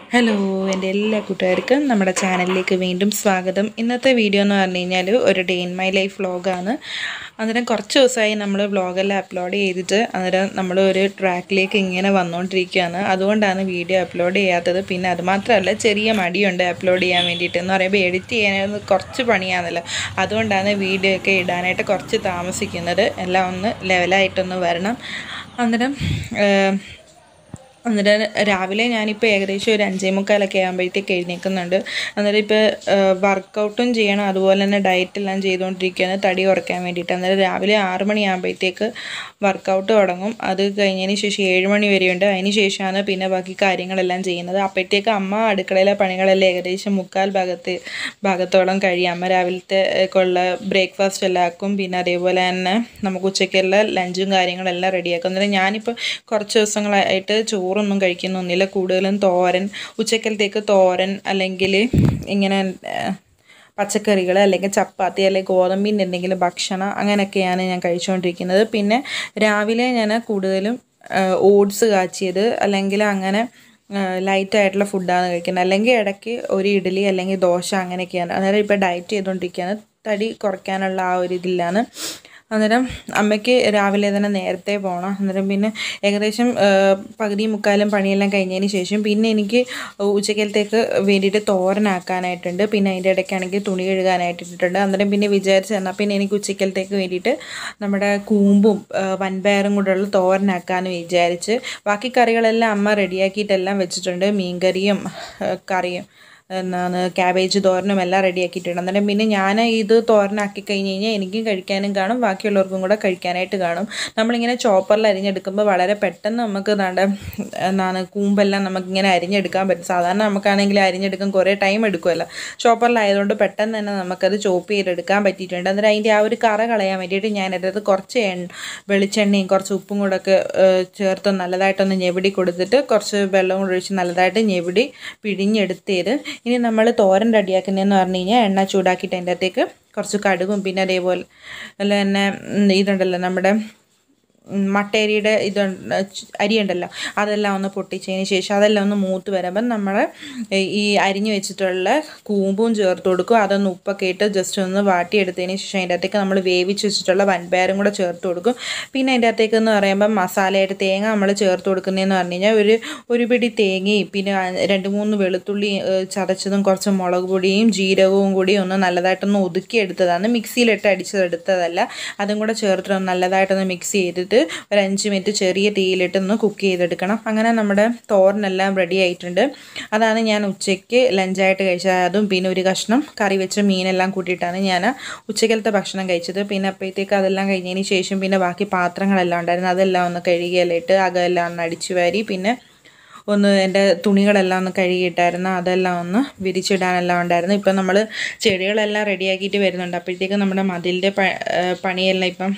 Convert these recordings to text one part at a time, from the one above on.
hello എൻ്റെ എല്ലാ കൂട്ടുകാർക്കും നമ്മുടെ ചാനലിലേക്ക് വീണ്ടും സ്വാഗതം ഇന്നത്തെ വീഡിയോ എന്ന് പറഞ്ഞു കഴിഞ്ഞാൽ ഒരു ഡേ ഇൻ മൈ ലൈഫ് വ്ളോഗാണ് അന്നേരം കുറച്ച് ദിവസമായി നമ്മൾ വ്ളോഗെല്ലാം അപ്ലോഡ് ചെയ്തിട്ട് അന്നേരം നമ്മൾ ഒരു ട്രാക്കിലേക്ക് ഇങ്ങനെ വന്നുകൊണ്ടിരിക്കുകയാണ് അതുകൊണ്ടാണ് വീഡിയോ അപ്ലോഡ് ചെയ്യാത്തത് പിന്നെ അതുമാത്രമല്ല ചെറിയ മടിയുണ്ട് അപ്ലോഡ് ചെയ്യാൻ വേണ്ടിയിട്ട് എന്ന് പറയുമ്പോൾ എഡിറ്റ് ചെയ്യാനത് കുറച്ച് പണിയാണല്ലോ അതുകൊണ്ടാണ് വീഡിയോ ഒക്കെ ഇടാനായിട്ട് കുറച്ച് താമസിക്കുന്നത് എല്ലാം ഒന്ന് ലെവലായിട്ടൊന്ന് വരണം അന്നേരം ഏഹ്, അന്നേരം രാവിലെ ഞാനിപ്പോൾ ഏകദേശം ഒരു അഞ്ചേ മുക്കാലൊക്കെ ആകുമ്പോഴത്തേക്ക് എഴുന്നേൽക്കുന്നുണ്ട് അന്നേരം ഇപ്പോൾ വർക്കൗട്ടും ചെയ്യണം അതുപോലെ തന്നെ ഡയറ്റ് എല്ലാം ചെയ്തുകൊണ്ടിരിക്കുകയാണ് തടി കുറയ്ക്കാൻ വേണ്ടിയിട്ട് അന്നേരം രാവിലെ ആറ് മണിയാകുമ്പോഴത്തേക്ക് വർക്കൗട്ട് തുടങ്ങും അത് കഴിഞ്ഞതിന് ശേഷം ഏഴ് മണി വരെയുണ്ട് അതിന് ശേഷമാണ് പിന്നെ ബാക്കി കാര്യങ്ങളെല്ലാം ചെയ്യുന്നത് അപ്പോഴത്തേക്ക് അമ്മ അടുക്കളയിലെ പണികളെല്ലാം ഏകദേശം മുക്കാൽ ഭാഗത്ത് ഭാഗത്തോളം കഴിയും അമ്മ രാവിലത്തെ ഉള്ള ബ്രേക്ക്ഫാസ്റ്റ് എല്ലാം ആക്കും പിന്നെ അതേപോലെ തന്നെ നമുക്ക് ഉച്ചയ്ക്കുള്ള ലഞ്ചും കാര്യങ്ങളെല്ലാം റെഡിയാക്കും അന്നേരം ഞാനിപ്പോൾ കുറച്ച് ദിവസങ്ങളായിട്ട് ചോറൊന്നും കഴിക്കുന്നൊന്നുമില്ല കൂടുതലും തോരൻ ഉച്ചക്കലത്തേക്ക് തോരൻ അല്ലെങ്കിൽ ഇങ്ങനെ ഏഹ്, പച്ചക്കറികൾ അല്ലെങ്കിൽ ചപ്പാത്തി അല്ലെങ്കിൽ ഗോതമ്പിൻ്റെ എന്തെങ്കിലും ഭക്ഷണം അങ്ങനെയൊക്കെയാണ് ഞാൻ കഴിച്ചുകൊണ്ടിരിക്കുന്നത് പിന്നെ രാവിലെ ഞാൻ കൂടുതലും ഓട്സ് കാച്ചിയത് അല്ലെങ്കിൽ അങ്ങനെ ലൈറ്റ് ആയിട്ടുള്ള ഫുഡാണ് കഴിക്കുന്നത് അല്ലെങ്കിൽ ഇടയ്ക്ക് ഒരു ഇഡ്ഡലി അല്ലെങ്കിൽ ദോശ അങ്ങനെയൊക്കെയാണ് അന്നേരം ഇപ്പോൾ ഡയറ്റ് ചെയ്തുകൊണ്ടിരിക്കുകയാണ് തടി കുറയ്ക്കാനുള്ള ആ ഒരു ഇതിലാണ് അന്നേരം അമ്മയ്ക്ക് രാവിലെ തന്നെ നേരത്തെ പോകണം അന്നേരം പിന്നെ ഏകദേശം ആ, പകുതി മുക്കാലും പണിയെല്ലാം കഴിഞ്ഞതിന് ശേഷം പിന്നെ എനിക്ക് ഉച്ചക്കലത്തേക്ക് വേണ്ടിയിട്ട് തോരനാക്കാനായിട്ടുണ്ട് പിന്നെ അതിൻ്റെ ഇടയ്ക്കാണെങ്കിൽ തുണി കഴുകാനായിട്ട് ഇട്ടിട്ടുണ്ട് അന്നേരം പിന്നെ വിചാരിച്ചു എന്നാൽ പിന്നെ എനിക്ക് ഉച്ചക്കലത്തേക്ക് വേണ്ടിയിട്ട് നമ്മുടെ കൂമ്പും ആ, വൻപയറും കൂടെയുള്ള തോരനാക്കാമെന്ന് വിചാരിച്ച് ബാക്കി കറികളെല്ലാം അമ്മ റെഡിയാക്കിയിട്ടെല്ലാം വെച്ചിട്ടുണ്ട് മീൻകറിയും ആ, കറിയും എന്നാണ് ക്യാബേജ് തോരനും എല്ലാം റെഡിയാക്കിയിട്ടുണ്ട് അന്നേരം പിന്നെ ഞാൻ ഇത് തോരനാക്കി കഴിഞ്ഞ് കഴിഞ്ഞാൽ എനിക്കും കഴിക്കാനും കാണും ബാക്കിയുള്ളവർക്കും കൂടെ കഴിക്കാനായിട്ട് കാണും നമ്മളിങ്ങനെ ചോപ്പറിൽ അരിഞ്ഞെടുക്കുമ്പോൾ വളരെ പെട്ടെന്ന് നമുക്ക് നാടെ എന്താണ് കൂമ്പെല്ലാം നമുക്കിങ്ങനെ അരിഞ്ഞെടുക്കാൻ പറ്റും സാധാരണ നമുക്കാണെങ്കിൽ അരിഞ്ഞെടുക്കാൻ കുറേ ടൈം എടുക്കുമല്ലോ ചോപ്പറിലായതുകൊണ്ട് പെട്ടെന്ന് തന്നെ നമുക്കത് ചോപ്പ് ചെയ്തെടുക്കാൻ പറ്റിയിട്ടുണ്ട് അന്നേരം അതിൻ്റെ ആ ഒരു കറ കളയാൻ വേണ്ടിയിട്ട് ഞാൻ അതിനകത്ത് കുറച്ച് എണ്ണ വെളിച്ചെണ്ണയും കുറച്ച് ഉപ്പും കൂടെ ഒക്കെ ഏഹ്, ചേർത്ത് നല്ലതായിട്ടൊന്ന് ഞെവിടി കൊടുത്തിട്ട് കുറച്ച് വെള്ളം കൂടെ ഒഴിച്ച് നല്ലതായിട്ട് ഞെവിടി പിഴിഞ്ഞെടുത്തേത് ഇനി നമ്മൾ തോരൻ റെഡിയാക്കുന്നതെന്ന് പറഞ്ഞു കഴിഞ്ഞാൽ എണ്ണ ചൂടാക്കിയിട്ട് അതിൻ്റെ അകത്തേക്ക് കുറച്ച് കടുകും പിന്നെ അതേപോലെ അല്ല തന്നെ ഉം, ഇതുണ്ടല്ലോ നമ്മുടെ ഉം, മട്ടേരിയുടെ ഇത് അരി ഉണ്ടല്ലോ അതെല്ലാം ഒന്ന് പൊട്ടിച്ചതിന് ശേഷം അതെല്ലാം ഒന്ന് മൂത്ത് വരുമ്പം നമ്മൾ ഈ അരിഞ്ഞു വെച്ചിട്ടുള്ള കൂമ്പും ചേർത്ത് കൊടുക്കും അതൊന്ന് ഉപ്പൊക്കെ ഇട്ട് ജസ്റ്റ് ഒന്ന് വാട്ടിയെടുത്തതിന് ശേഷം അതിൻ്റെ അകത്തേക്ക് നമ്മൾ വേവിച്ച് വെച്ചിട്ടുള്ള വൻപയറും കൂടെ ചേർത്ത് കൊടുക്കും പിന്നെ അതിൻ്റെ അകത്തേക്ക് എന്ന് പറയുമ്പം മസാലയായിട്ട് തേങ്ങ നമ്മൾ ചേർത്ത് കൊടുക്കുന്നതെന്ന് പറഞ്ഞു കഴിഞ്ഞാൽ ഒരു ഒരു പിടി തേങ്ങയും പിന്നെ രണ്ട് മൂന്ന് വെളുത്തുള്ളി ഏഹ്, ചതച്ചതും കുറച്ച് മുളക് പൊടിയും ജീരകവും കൂടി ഒന്ന് നല്ലതായിട്ടൊന്ന് ഒതുക്കിയെടുത്തതാണ് മിക്സിയിലിട്ട് അടിച്ചതെടുത്തതല്ല അതും കൂടെ ചേർത്ത് നല്ലതായിട്ടൊന്ന് മിക്സ് ചെയ്തിട്ട് ഒരു അഞ്ച് മിനിറ്റ് ചെറിയ തീയിലിട്ട് ഒന്ന് കുക്ക് ചെയ്തെടുക്കണം അങ്ങനെ നമ്മുടെ തോരനെല്ലാം റെഡി ആയിട്ടുണ്ട് അതാണ് ഞാൻ ഉച്ചയ്ക്ക് ലഞ്ചായിട്ട് കഴിച്ചത് അതും പിന്നെ ഒരു കഷ്ണം കറി വെച്ച മീനെല്ലാം കൂട്ടിയിട്ടാണ് ഞാൻ ഉച്ചക്കലത്തെ ഭക്ഷണം കഴിച്ചത് പിന്നെ അപ്പോഴത്തേക്ക് അതെല്ലാം കഴിഞ്ഞതിന് ശേഷം പിന്നെ ബാക്കി പാത്രങ്ങളെല്ലാം ഉണ്ടായിരുന്നു അതെല്ലാം ഒന്ന് കഴുകിയെല്ലാം ഇട്ട് അകമെല്ലാം ഒന്ന് അടിച്ചു വാരി പിന്നെ ഒന്ന് എൻ്റെ തുണികളെല്ലാം ഒന്ന് കഴുകിയിട്ടായിരുന്നു അതെല്ലാം ഒന്ന് വിരിച്ചിടാനെല്ലാം ഉണ്ടായിരുന്നു ഇപ്പം നമ്മൾ ചെടികളെല്ലാം റെഡിയാക്കിയിട്ട് വരുന്നുണ്ട് അപ്പോഴത്തേക്ക് നമ്മുടെ മതിലിൻ്റെ പ ഏഹ് പണിയെല്ലാം ഇപ്പം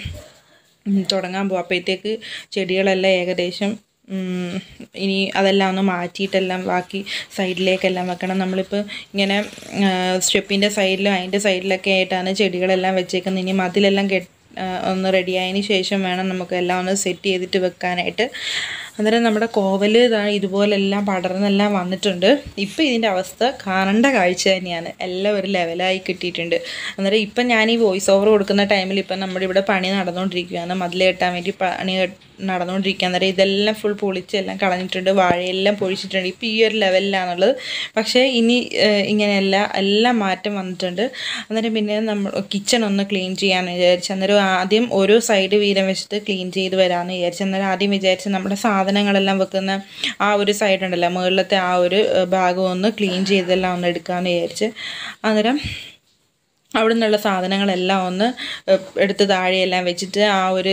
ഉം, തുടങ്ങാൻ പോകും അപ്പോഴത്തേക്ക് ചെടികളെല്ലാം ഏകദേശം ഉം, ഇനി അതെല്ലാം ഒന്ന് മാറ്റിയിട്ടെല്ലാം ബാക്കി സൈഡിലേക്കെല്ലാം വെക്കണം നമ്മളിപ്പോൾ ഇങ്ങനെ സ്റ്റെപ്പിൻ്റെ സൈഡിലും അതിൻ്റെ സൈഡിലൊക്കെ ആയിട്ടാണ് ചെടികളെല്ലാം വെച്ചേക്കുന്നത് ഇനി മതിലെല്ലാം കെട്ട് ആ, ഒന്ന് റെഡിയായതിന് ശേഷം വേണം നമുക്ക് എല്ലാം ഒന്ന് സെറ്റ് ചെയ്തിട്ട് വെക്കാനായിട്ട് അന്നേരം നമ്മുടെ കോവൽ ഇതാ ഇതുപോലെല്ലാം പടർന്നെല്ലാം വന്നിട്ടുണ്ട് ഇപ്പം ഇതിൻ്റെ അവസ്ഥ കാണേണ്ട കാഴ്ച തന്നെയാണ് എല്ലാം ഒരു ലെവലായി കിട്ടിയിട്ടുണ്ട് അന്നേരം ഇപ്പം ഞാൻ ഈ വോയിസ് ഓവർ കൊടുക്കുന്ന ടൈമിൽ ഇപ്പം നമ്മുടെ ഇവിടെ പണി നടന്നുകൊണ്ടിരിക്കുകയാണ് മതിൽ കെട്ടാൻ വേണ്ടി പണി കെട്ട്- നടന്നുകൊണ്ടിരിക്കുക അന്നേരം ഇതെല്ലാം ഫുൾ പൊളിച്ച് എല്ലാം കളഞ്ഞിട്ടുണ്ട് വാഴയെല്ലാം പൊഴിച്ചിട്ടുണ്ട് ഇപ്പം ഈ ഒരു ലെവലിലാണുള്ളത് പക്ഷേ ഇനി ഏഹ്, ഇങ്ങനെയല്ല എല്ലാം മാറ്റം വന്നിട്ടുണ്ട് അന്നേരം പിന്നെ നമ്മൾ കിച്ചൺ ഒന്ന് ക്ലീൻ ചെയ്യാമെന്ന് വിചാരിച്ചു അന്നേരം ആദ്യം ഓരോ സൈഡ് വീതം വെച്ചിട്ട് ക്ലീൻ ചെയ്ത് വരാമെന്ന് വിചാരിച്ചു അന്നേരം ആദ്യം വിചാരിച്ച് നമ്മുടെ സാധനങ്ങളെല്ലാം വെക്കുന്ന ആ ഒരു സൈഡ് ഉണ്ടല്ലോ മുകളിലത്തെ ആ ഒരു ഏഹ്, ഭാഗം ഒന്ന് ക്ലീൻ ചെയ്തെല്ലാം ഒന്ന് എടുക്കാമെന്ന് വിചാരിച്ച് അന്നേരം അവിടെ നിന്നുള്ള സാധനങ്ങളെല്ലാം ഒന്ന് ഏഹ്, എടുത്ത് താഴെയെല്ലാം വെച്ചിട്ട് ആ ഒരു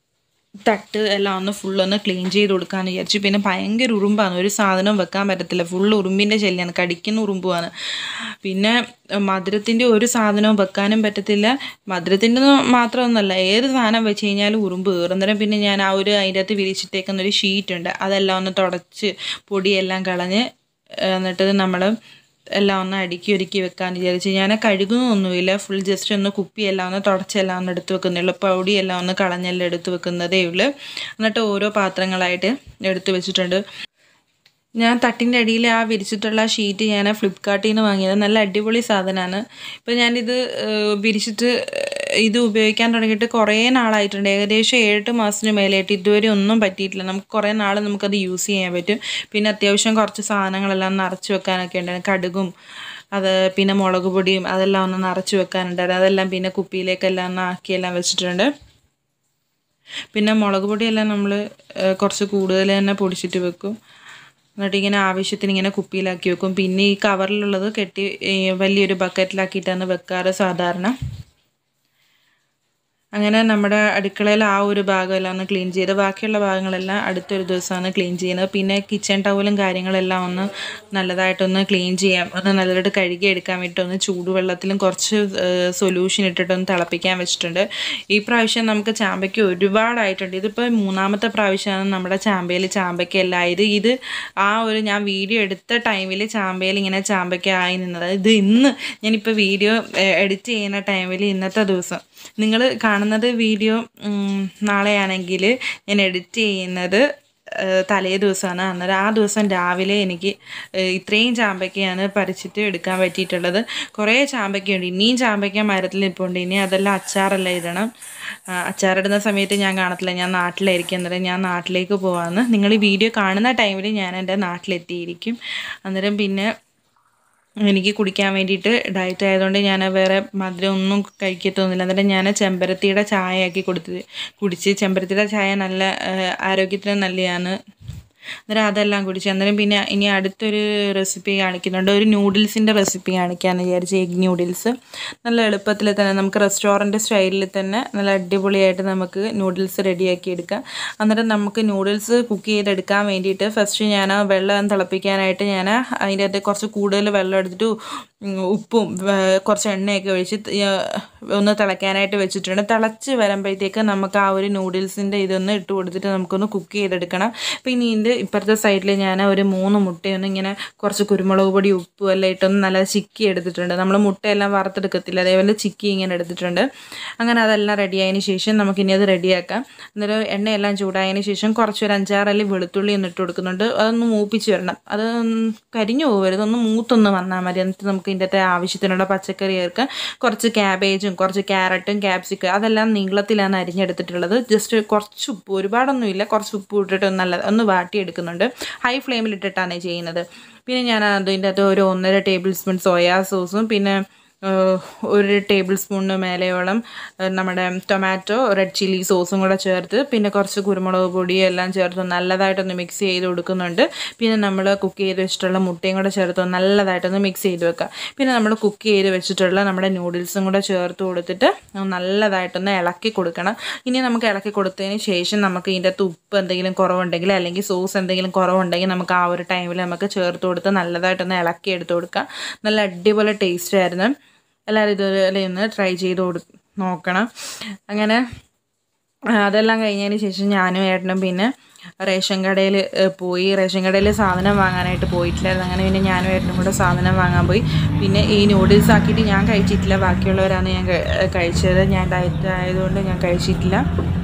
തട്ട് എല്ലാം ഒന്ന് ഫുള്ളൊന്ന് ക്ലീൻ ചെയ്ത് കൊടുക്കാമെന്ന് വിചാരിച്ചു പിന്നെ ഭയങ്കര ഉറുമ്പാണ് ഒരു സാധനവും വെക്കാൻ പറ്റത്തില്ല ഫുൾ ഉറുമ്പിൻ്റെ ശല്യമാണ് കടിക്കുന്ന ഉറുമ്പുമാണ് പിന്നെ മധുരത്തിൻ്റെ ഒരു സാധനവും വെക്കാനും പറ്റത്തില്ല മധുരത്തിൻ്റെ മാത്രമൊന്നുമല്ല ഏത് സാധനം വെച്ച് കഴിഞ്ഞാലും ഉറുമ്പ് കയറും അന്നേരം പിന്നെ ഞാൻ ആ ഒരു അതിൻ്റെ അകത്ത് വിരിച്ചിട്ടേക്കുന്ന ഒരു ഷീറ്റ് ഉണ്ട് അതെല്ലാം ഒന്ന് തുടച്ച് പൊടിയെല്ലാം കളഞ്ഞ് ഏഹ് എന്നിട്ട് നമ്മൾ എല്ലാം ഒന്ന് അടുക്കി ഒരുക്കി വെക്കാമെന്ന് വിചാരിച്ചു ഞാൻ കഴുകുന്നൊന്നുമില്ല ഫുൾ ജസ്റ്റ് ഒന്ന് കുപ്പിയെല്ലാം ഒന്ന് തുടച്ചെല്ലാം ഒന്ന് എടുത്ത് വെക്കുന്നുള്ളൂ പൗടിയെല്ലാം ഒന്ന് കളഞ്ഞെല്ലാം എടുത്ത് വെക്കുന്നതേ ഉള്ളൂ എന്നിട്ട് ഓരോ പാത്രങ്ങളായിട്ട് എടുത്ത് വെച്ചിട്ടുണ്ട് ഞാൻ തട്ടിൻ്റെ അടിയിൽ ആ വിരിച്ചിട്ടുള്ള ഷീറ്റ് ഞാൻ ഫ്ലിപ്കാർട്ടിൽ നിന്ന് വാങ്ങിയത് നല്ല അടിപൊളി സാധനമാണ് ഇപ്പോൾ ഞാനിത് ഏഹ്, വിരിച്ചിട്ട് ഏഹ്, ഇത് ഉപയോഗിക്കാൻ തുടങ്ങിയിട്ട് കുറേ നാളായിട്ടുണ്ട് ഏകദേശം ഏഴെട്ട് മാസത്തിന് മേലെയായിട്ട് ഇതുവരെ ഒന്നും പറ്റിയിട്ടില്ല നമുക്ക് കുറേ നാൾ നമുക്കത് യൂസ് ചെയ്യാൻ പറ്റും പിന്നെ അത്യാവശ്യം കുറച്ച് സാധനങ്ങളെല്ലാം നിറച്ച് വെക്കാനൊക്കെ ഉണ്ടായിരുന്നു കടുകും അത് പിന്നെ മുളക് പൊടിയും അതെല്ലാം ഒന്ന് നിറച്ച് വെക്കാനുണ്ടായിരുന്നു അതെല്ലാം പിന്നെ കുപ്പിയിലേക്കെല്ലാം ഒന്ന് ആക്കിയെല്ലാം വെച്ചിട്ടുണ്ട് പിന്നെ മുളക് പൊടിയെല്ലാം നമ്മൾ കുറച്ച് കൂടുതൽ തന്നെ പൊടിച്ചിട്ട് വെക്കും എന്നിട്ട് ഇങ്ങനെ ആവശ്യത്തിന് ഇങ്ങനെ കുപ്പിയിലാക്കി വെക്കും പിന്നെ ഈ കവറിലുള്ളത് കെട്ടി ഈ വലിയൊരു ബക്കറ്റിലാക്കിയിട്ടാണ് വെക്കാറ് സാധാരണ അങ്ങനെ നമ്മുടെ അടുക്കളയിൽ ആ ഒരു ഭാഗമെല്ലാം ഒന്ന് ക്ലീൻ ചെയ്ത് ബാക്കിയുള്ള ഭാഗങ്ങളെല്ലാം അടുത്തൊരു ദിവസമാണ് ക്ലീൻ ചെയ്യുന്നത് പിന്നെ കിച്ചൺ ടവലും കാര്യങ്ങളെല്ലാം ഒന്ന് നല്ലതായിട്ടൊന്ന് ക്ലീൻ ചെയ്യാം ഒന്ന് നല്ലതായിട്ട് കഴുകി എടുക്കാൻ വേണ്ടിയിട്ട് ഒന്ന് ചൂടുവെള്ളത്തിലും കുറച്ച് സൊല്യൂഷൻ ഇട്ടിട്ടൊന്ന് തിളപ്പിക്കാൻ വെച്ചിട്ടുണ്ട് ഈ പ്രാവശ്യം നമുക്ക് ചാമ്പയ്ക്ക് ഒരുപാടായിട്ടുണ്ട് ഇതിപ്പോൾ മൂന്നാമത്തെ പ്രാവശ്യമാണ് നമ്മുടെ ചാമ്പയിൽ ചാമ്പയ്ക്ക എല്ലാം ആയത് ഇത് ആ ഒരു ഞാൻ വീഡിയോ എടുത്ത ടൈമിൽ ചാമ്പയിൽ ഇങ്ങനെ ചാമ്പയ്ക്ക ആയി നിന്നത് ഇത് ഇന്ന് ഞാനിപ്പോൾ വീഡിയോ എഡിറ്റ് ചെയ്യുന്ന ടൈമിൽ ഇന്നത്തെ ദിവസം നിങ്ങൾ കാണുന്നത് വീഡിയോ ഉം, നാളെയാണെങ്കിൽ ഞാൻ എഡിറ്റ് ചെയ്യുന്നത് ഏഹ്, തലേ ദിവസമാണ് അന്നേരം ആ ദിവസം രാവിലെ എനിക്ക് ഏഹ്, ഇത്രയും ചാമ്പയ്ക്കയാണ് പറിച്ചിട്ട് എടുക്കാൻ പറ്റിയിട്ടുള്ളത് കുറേ ചാമ്പയ്ക്കയുണ്ട് ഇനിയും ചാമ്പയ്ക്ക മരത്തിൽ നിൽപ്പുണ്ട് ഇനി അതെല്ലാം അച്ചാറെല്ലാം ഇടണം ആ, അച്ചാറിടുന്ന സമയത്ത് ഞാൻ കാണത്തില്ല ഞാൻ നാട്ടിലായിരിക്കും അന്നേരം ഞാൻ നാട്ടിലേക്ക് പോവാന്ന് നിങ്ങൾ ഈ വീഡിയോ കാണുന്ന ടൈമിൽ ഞാൻ എൻ്റെ നാട്ടിലെത്തിയിരിക്കും അന്നേരം പിന്നെ എനിക്ക് കുടിക്കാൻ വേണ്ടിയിട്ട് ഡയറ്റ് ആയതുകൊണ്ട് ഞാൻ വേറെ മധുരം ഒന്നും കഴിക്കത്തൊന്നുമില്ല എന്നിട്ട് ഞാൻ ചെമ്പരത്തിയുടെ ചായ ആക്കി കൊടുത്ത് കുടിച്ച് ചെമ്പരത്തിയുടെ ചായ നല്ല ആ, ആരോഗ്യത്തിന് നല്ലതാണ് അന്നേരം അതെല്ലാം കുടിച്ച് അന്നേരം പിന്നെ ഇനി അടുത്തൊരു റെസിപ്പി കാണിക്കുന്നുണ്ട് ഒരു നൂഡിൽസിൻ്റെ റെസിപ്പി കാണിക്കാമെന്ന് വിചാരിച്ച് എഗ് നൂഡിൽസ് നല്ല എളുപ്പത്തിൽ തന്നെ നമുക്ക് റെസ്റ്റോറൻറ്റ് സ്റ്റൈലിൽ തന്നെ നല്ല അടിപൊളിയായിട്ട് നമുക്ക് നൂഡിൽസ് റെഡിയാക്കി എടുക്കാം അന്നേരം നമുക്ക് നൂഡിൽസ് കുക്ക് ചെയ്തെടുക്കാൻ വേണ്ടിയിട്ട് ഫസ്റ്റ് ഞാൻ ആ വെള്ളം തിളപ്പിക്കാനായിട്ട് ഞാൻ അതിൻ്റെ അകത്ത് കുറച്ച് കൂടുതൽ വെള്ളം എടുത്തിട്ട് ഉം, ഉപ്പും വേ- കുറച്ച് എണ്ണയൊക്കെ ഒഴിച്ച് ത- ആ, ഒന്ന് തിളയ്ക്കാനായിട്ട് വെച്ചിട്ടുണ്ട് തിളച്ച് വരുമ്പോഴത്തേക്ക് നമുക്ക് ആ ഒരു നൂഡിൽസിൻ്റെ ഇതൊന്ന് ഇട്ട് കൊടുത്തിട്ട് നമുക്കൊന്ന് കുക്ക് ചെയ്തെടുക്കണം പിന്നെ ഇതിൻ്റെ ഇപ്പുറത്തെ സൈഡിൽ ഞാൻ ഒരു മൂന്ന് മുട്ടയൊന്ന് ഇങ്ങനെ കുറച്ച് കുരുമുളക് പൊടി ഉപ്പും എല്ലാം ഇട്ടൊന്ന് നല്ല ചിക്കി എടുത്തിട്ടുണ്ട് നമ്മൾ മുട്ടയെല്ലാം വറുത്തെടുക്കത്തില്ല അതേപോലെ ചിക്കി ഇങ്ങനെ എടുത്തിട്ടുണ്ട് അങ്ങനെ അതെല്ലാം റെഡി ആയതിന് ശേഷം നമുക്കിനി അത് റെഡിയാക്കാം അന്നേരം എണ്ണയെല്ലാം ചൂടായതിന് ശേഷം കുറച്ച് ഒരു അഞ്ചാറല്ലി വെളുത്തുള്ളി ഒന്ന് ഇട്ട് കൊടുക്കുന്നുണ്ട് അതൊന്ന് മൂപ്പിച്ച് വരണം അത് കരിഞ്ഞു പോകരുത് ഒന്ന് മൂത്തൊന്ന് വന്നാൽ മതി എന്നിട്ട് നമുക്ക് ഇതിൻ്റെ അകത്തെ ആവശ്യത്തിനുള്ള പച്ചക്കറി ചേർക്കാം കുറച്ച് ക്യാബേജും കുറച്ച് ക്യാരറ്റും ക്യാപ്സിക്കം അതെല്ലാം നീളത്തിലാണ് അരിഞ്ഞെടുത്തിട്ടുള്ളത് ജസ്റ്റ് കുറച്ച് ഉപ്പ് ഒരുപാടൊന്നുമില്ല കുറച്ച് ഉപ്പ് ഇട്ടിട്ട് ഒന്ന് നല്ല ഒന്ന് വാട്ടിയെടുക്കുന്നുണ്ട് ഹൈ ഫ്ലെയിമിൽ ഇട്ടിട്ടാണ് ചെയ്യുന്നത് പിന്നെ ഞാൻ അതിൻ്റെ അകത്ത് ഒരു ഒന്നര ടേബിൾ സ്പൂൺ സോയാ സോസും പിന്നെ ഏഹ്, ഒരു ടേബിൾ സ്പൂണിന് മേലെയോളം ഏഹ്, നമ്മുടെ ടൊമാറ്റോ റെഡ് ചില്ലി സോസും കൂടെ ചേർത്ത് പിന്നെ കുറച്ച് കുരുമുളക് പൊടിയും എല്ലാം ചേർത്ത് നല്ലതായിട്ടൊന്ന് മിക്സ് ചെയ്ത് കൊടുക്കുന്നുണ്ട് പിന്നെ നമ്മൾ കുക്ക് ചെയ്ത് വെച്ചിട്ടുള്ള മുട്ടയും കൂടെ ചേർത്ത് നല്ലതായിട്ടൊന്ന് മിക്സ് ചെയ്ത് വെക്കുക പിന്നെ നമ്മൾ കുക്ക് ചെയ്ത് വെച്ചിട്ടുള്ള നമ്മുടെ നൂഡിൽസും കൂടെ ചേർത്ത് കൊടുത്തിട്ട് നല്ലതായിട്ടൊന്ന് ഇളക്കി കൊടുക്കണം ഇനി നമുക്ക് ഇളക്കി കൊടുത്തതിന് ശേഷം നമുക്ക് ഇതിൻ്റെ അകത്ത് ഉപ്പ് എന്തെങ്കിലും കുറവുണ്ടെങ്കിൽ അല്ലെങ്കിൽ സോസ് എന്തെങ്കിലും കുറവുണ്ടെങ്കിൽ നമുക്ക് ആ ഒരു ടൈമിൽ നമുക്ക് ചേർത്ത് കൊടുത്ത് നല്ലതായിട്ടൊന്ന് ഇളക്കി എടുത്ത് കൊടുക്കാം നല്ല അടിപൊളി ടേസ്റ്റ് ആയിരുന്നു എല്ലാവരും ഇതുപോലെ ഒന്ന് ട്രൈ ചെയ്ത് കൊടു നോക്കണം അങ്ങനെ ആ, അതെല്ലാം കഴിഞ്ഞതിന് ശേഷം ഞാനും ഏട്ടനും പിന്നെ റേഷൻ കടയിൽ പോയി റേഷൻ കടയിൽ സാധനം വാങ്ങാനായിട്ട് പോയിട്ടില്ലായിരുന്നു അങ്ങനെ പിന്നെ ഞാനും ഏട്ടനും കൂടെ സാധനം വാങ്ങാൻ പോയി പിന്നെ ഈ നൂഡിൽസ് ആക്കിയിട്ട് ഞാൻ കഴിച്ചിട്ടില്ല ബാക്കിയുള്ളവരാണ് ഞാൻ കഴി- കഴിച്ചത് ഞാൻ ഡയറ്റ് ആയതുകൊണ്ട് ഞാൻ കഴിച്ചിട്ടില്ല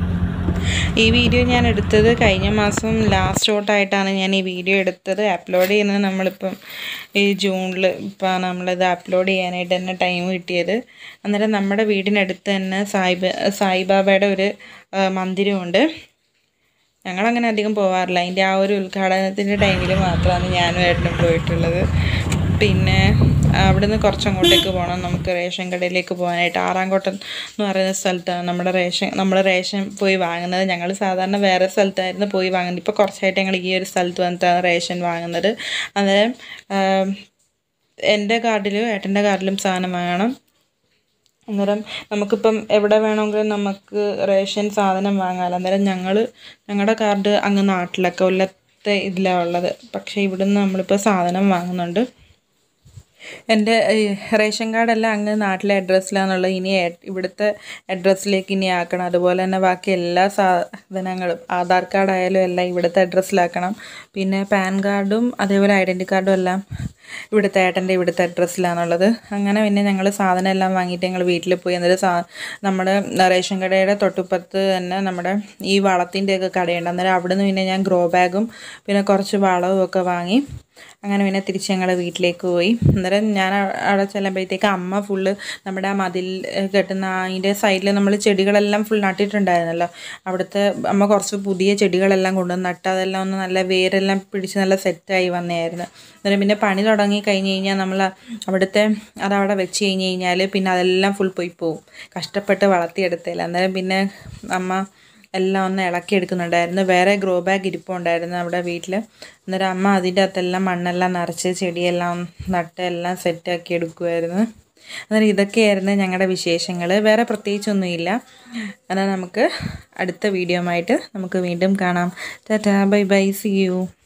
ഈ വീഡിയോ ഞാൻ എടുത്തത് കഴിഞ്ഞ മാസം ലാസ്റ്റ് തൊട്ടായിട്ടാണ് ഞാൻ ഈ വീഡിയോ എടുത്തത് അപ്ലോഡ് ചെയ്യുന്നത് നമ്മളിപ്പം ഈ ജൂണിൽ ഇപ്പം നമ്മളിത് അപ്ലോഡ് ചെയ്യാനായിട്ട് തന്നെ ടൈം കിട്ടിയത് അന്നേരം നമ്മുടെ വീടിനടുത്ത് തന്നെ സായിബ സായിബാബയുടെ ഒരു ആ, മന്ദിരമുണ്ട് ഞങ്ങളങ്ങനെ അധികം പോവാറില്ല അതിൻ്റെ ആ ഒരു ഉദ്ഘാടനത്തിൻ്റെ ടൈമിൽ മാത്രമാണ് ഞാനും ഏട്ടനും പോയിട്ടുള്ളത് പിന്നെ അവിടുന്ന് കുറച്ചങ്ങോട്ടേക്ക് പോകണം നമുക്ക് റേഷൻ കടയിലേക്ക് പോകാനായിട്ട് ആറാംകോട്ടം എന്ന് പറയുന്ന സ്ഥലത്താണ് നമ്മുടെ റേഷൻ നമ്മൾ റേഷൻ പോയി വാങ്ങുന്നത് ഞങ്ങൾ സാധാരണ വേറെ സ്ഥലത്തായിരുന്നു പോയി വാങ്ങുന്നത് ഇപ്പോൾ കുറച്ചായിട്ട് ഞങ്ങൾ ഈ ഒരു സ്ഥലത്ത് വന്നിട്ടാണ് റേഷൻ വാങ്ങുന്നത് അന്നേരം ആം, എൻ്റെ കാർഡിലും ഏട്ടൻ്റെ കാർഡിലും സാധനം വാങ്ങണം അന്നേരം നമുക്കിപ്പം എവിടെ വേണമെങ്കിലും നമുക്ക് റേഷൻ സാധനം വാങ്ങാമല്ലോ അന്നേരം ഞങ്ങൾ ഞങ്ങളുടെ കാർഡ് അങ്ങ് നാട്ടിലൊക്കെ കൊല്ലത്തെ ഇതിലാണ് ഉള്ളത് പക്ഷേ ഇവിടുന്ന് നമ്മളിപ്പോൾ സാധനം വാങ്ങുന്നുണ്ട് എൻ്റെ ഈ റേഷൻ കാർഡെല്ലാം അങ്ങ് നാട്ടിലെ അഡ്രസ്സിലാണുള്ളത് ഇനി ഏ- ഇവിടുത്തെ അഡ്രസ്സിലേക്ക് ഇനി ആക്കണം അതുപോലെ തന്നെ ബാക്കി എല്ലാ സാധനങ്ങളും ആധാർ കാർഡായാലും എല്ലാം ഇവിടുത്തെ അഡ്രസ്സിലാക്കണം പിന്നെ പാൻ കാർഡും അതേപോലെ ഐഡൻറ്റി കാർഡും എല്ലാം ഇവിടുത്തെ ഏട്ടൻ്റെ ഇവിടുത്തെ അഡ്രസ്സിലാണുള്ളത് അങ്ങനെ പിന്നെ ഞങ്ങൾ സാധനം എല്ലാം വാങ്ങിയിട്ട് ഞങ്ങൾ വീട്ടിൽ പോയി എന്നിട്ട് സാ നമ്മുടെ റേഷൻ കടയുടെ തൊട്ടുപ്പുറത്ത് തന്നെ നമ്മുടെ ഈ വളത്തിൻ്റെയൊക്കെ കടയുണ്ട് അന്നേരം അവിടെ നിന്ന് പിന്നെ ഞാൻ ഗ്രോ ബാഗും പിന്നെ കുറച്ച് വളവും ഒക്കെ വാങ്ങി അങ്ങനെ പിന്നെ തിരിച്ച് ഞങ്ങൾ വീട്ടിലേക്ക് പോയി അന്നേരം ഞാൻ അ- അവിടെ ചെല്ലുമ്പോഴത്തേക്ക് അമ്മ ഫുള്ള് നമ്മുടെ ആ മതിൽ ഏഹ്, കെട്ടുന്ന അതിൻ്റെ സൈഡിൽ നമ്മൾ ചെടികളെല്ലാം ഫുൾ നട്ടിട്ടുണ്ടായിരുന്നല്ലോ അവിടുത്തെ അമ്മ കുറച്ച് പുതിയ ചെടികളെല്ലാം കൊണ്ടുവന്ന് നട്ട് അതെല്ലാം ഒന്ന് നല്ല വേരെല്ലാം പിടിച്ച് നല്ല സെറ്റായി വന്നതായിരുന്നു അന്നേരം പിന്നെ പണി തുടങ്ങി കഴിഞ്ഞ് കഴിഞ്ഞാൽ നമ്മൾ അവിടുത്തെ അതവിടെ വെച്ച് കഴിഞ്ഞ് കഴിഞ്ഞാൽ പിന്നെ അതെല്ലാം ഫുൾ പോയി പോവും കഷ്ടപ്പെട്ട് വളർത്തിയെടുത്തില്ല അന്നേരം പിന്നെ അമ്മ എല്ലാം ഒന്ന് ഇളക്കി എടുക്കുന്നുണ്ടായിരുന്നു വേറെ ഗ്രോ ബാഗ് ഇരിപ്പുണ്ടായിരുന്നു അവിടെ വീട്ടിൽ അന്നേരം അമ്മ അതിൻ്റെ അകത്തെല്ലാം മണ്ണെല്ലാം നിറച്ച് ചെടിയെല്ലാം നട്ട് എല്ലാം സെറ്റാക്കി എടുക്കുമായിരുന്നു അന്നേരം ഇതൊക്കെയായിരുന്നു ഞങ്ങളുടെ വിശേഷങ്ങൾ വേറെ പ്രത്യേകിച്ചൊന്നുമില്ല എന്നാൽ നമുക്ക് അടുത്ത വീഡിയോ ആയിട്ട് നമുക്ക് വീണ്ടും കാണാം tata bye bye see U